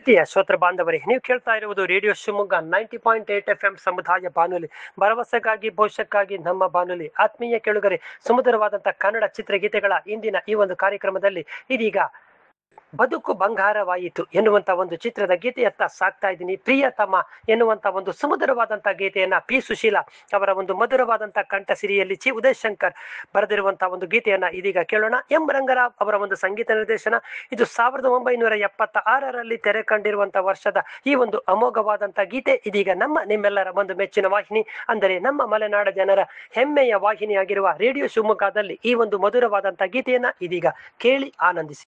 ಪ್ರೀತಿಯ ಶ್ರೋತೃ ಬಾಂಧವರೇ ನೀವು ಕೇಳ್ತಾ ಇರುವುದು radio Shivamogga ninety point eight F M ಸಮುದಾಯ ಬಾನುಲಿ ಭರವಸೆಗಾಗಿ ಭವಿಷ್ಯಕ್ಕಾಗಿ ನಮ್ಮ ಬಾನುಲಿ ಆತ್ಮೀಯ ಕೇಳುಗರೆ ಸುಮಧುರವಾದಂತಹ ಕನ್ನಡ ಚಿತ್ರಗೀತೆಗಳ ಇಂದಿನ ಈ ಒಂದು ಕಾರ್ಯಕ್ರಮದಲ್ಲಿ ಇದೀಗ ಬದುಕು ಬಂಗಾರವಾಯಿತು ಎನ್ನುವಂತ ಒಂದು ಚಿತ್ರದ ಗೀತೆಯತ್ತ ಸಾಕ್ತಾ ಇದ್ದೀನಿ ಪ್ರಿಯತಮ ಎನ್ನುವಂತ ಒಂದು ಸುಮಧುರವಾದಂತ ಗೀತೆಯನ್ನ ಪಿ ಸುಶೀಲ ಅವರ ಒಂದು ಮಧುರವಾದಂತ ಕಂಠ ಸಿರಿಯಲ್ಲಿ ಚಿ ಉದಯ್ ಶಂಕರ್ ಬರೆದಿರುವಂತಹ ಒಂದು ಗೀತೆಯನ್ನ ಇದೀಗ ಕೇಳೋಣ ಎಂ ರಂಗರಾವ್ ಅವರ ಒಂದು ಸಂಗೀತ ನಿರ್ದೇಶನ ಇದು ಸಾವಿರದ ಒಂಬೈನೂರ ಎಪ್ಪತ್ತ ಆರರಲ್ಲಿ ತೆರೆ ಕಂಡಿರುವಂತಹ ವರ್ಷದ ಈ ಒಂದು ಅಮೋಘವಾದಂತ ಗೀತೆ ಇದೀಗ ನಮ್ಮ ನಿಮ್ಮೆಲ್ಲರ ಒಂದು ಮೆಚ್ಚಿನ ವಾಹಿನಿ ಅಂದರೆ ನಮ್ಮ ಮಲೆನಾಡ ಜನರ ಹೆಮ್ಮೆಯ ವಾಹಿನಿಯಾಗಿರುವ ರೇಡಿಯೋ ಶಿವಮೊಗ್ಗದಲ್ಲಿ ಈ ಒಂದು ಮಧುರವಾದಂತ ಗೀತೆಯನ್ನ ಇದೀಗ ಕೇಳಿ ಆನಂದಿಸಿ